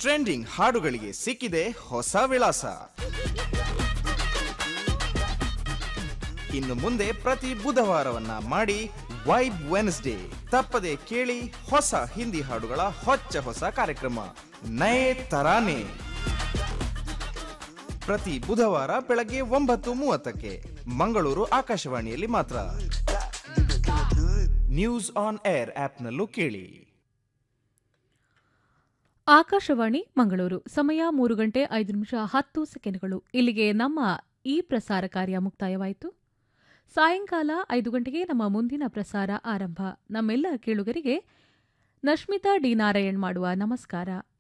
trending ಹಾಡುಗಳಿಗೆ ಸಿಕ್ಕಿದೆ ಹೊಸ ವಿಳಾಸ ಇನ್ನು ಮುಂದೆ ಪ್ರತಿ ಬುಧವಾರವನ್ನ ಮಾಡಿ ವೈಬ್ ವೆನ್ಸ್ಡೇ ತಪ್ಪದೆ ಕೇಳಿ ಹೊಸ ಹಿಂದಿ ಹಾಡುಗಳ ಹೊಚ್ಚ ಹೊಸ ಕಾರ್ಯಕ್ರಮ ನಯೇ ತರಾನೆ ಪ್ರತಿ ಬುಧವಾರ ಬೆಳಗ್ಗೆ ಒಂಬತ್ತು ಮೂವತ್ತಕ್ಕೆ ಮಂಗಳೂರು ಆಕಾಶವಾಣಿಯಲ್ಲಿ ಮಾತ್ರ ನ್ಯೂಸ್ ಆನ್ ಏರ್ ಆಪ್ನಲ್ಲೂ ಕೇಳಿ ಆಕಾಶವಾಣಿ ಮಂಗಳೂರು ಸಮಯ ಮೂರು ಗಂಟೆ ಐದು ನಿಮಿಷ ಹತ್ತು ಸೆಕೆಂಡ್ಗಳು ಇಲ್ಲಿಗೆ ನಮ್ಮ ಈ ಪ್ರಸಾರ ಕಾರ್ಯ ಮುಕ್ತಾಯವಾಯಿತು ಸಾಯಂಕಾಲ ಐದು ಗಂಟೆಗೆ ನಮ್ಮ ಮುಂದಿನ ಪ್ರಸಾರ ಆರಂಭ ನಮ್ಮೆಲ್ಲ ಕೇಳುಗರಿಗೆ ನಶ್ಮಿತಾ ಡಿ ನಾರಾಯಣ್ ಮಾಡುವ ನಮಸ್ಕಾರ